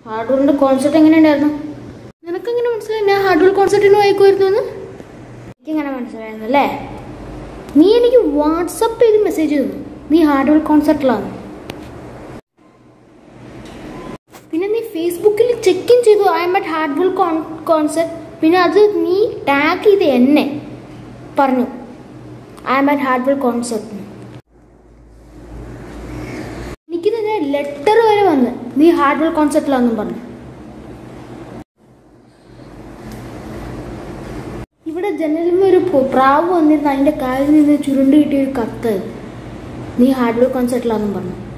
ഹാർഡ്വെയറിന്റെ concept എങ്ങനെയുണ്ടായിരുന്നു നിനക്കെങ്ങനെ മനസ്സിലായി ഞാൻ ഹാർഡ്വെയർ കോൺസെപ്റ്റിന് വായിക്കുമായിരുന്നു എന്ന് എനിക്കെങ്ങനെ മനസ്സിലായിരുന്നു അല്ലേ നീ എനിക്ക് വാട്സപ്പ് ചെയ്ത് മെസ്സേജ് തന്നു നീ ഹാർഡ്വെയർ കോൺസെപ്റ്റിലാണ് പിന്നെ നീ ഫേസ്ബുക്കിൽ ചെക്ക് ഇൻ ചെയ്തു I'm at hardware concept പിന്നെ അത് നീ ടാഗ് ചെയ്ത് എന്നെ പറഞ്ഞു I'm at hardware concept എനിക്ക് തന്നെ ലെറ്റർ വരെ വന്ന് നീ ഹാർഡ്വെയർ കോൺസെപ്റ്റിലാണെന്നും പറഞ്ഞു ഇവിടെ ജനലിൽ ഒരു പു- പ്രാവ് വന്നിരുന്ന് അതിന്റെ കാലിൽ നിന്ന് ചുരുണ്ട് കിട്ടിയ ഒരു കത്ത് നീ ഹാർഡ്വെയർ കോൺസെപ്റ്റിലാണെന്നും പറഞ്ഞു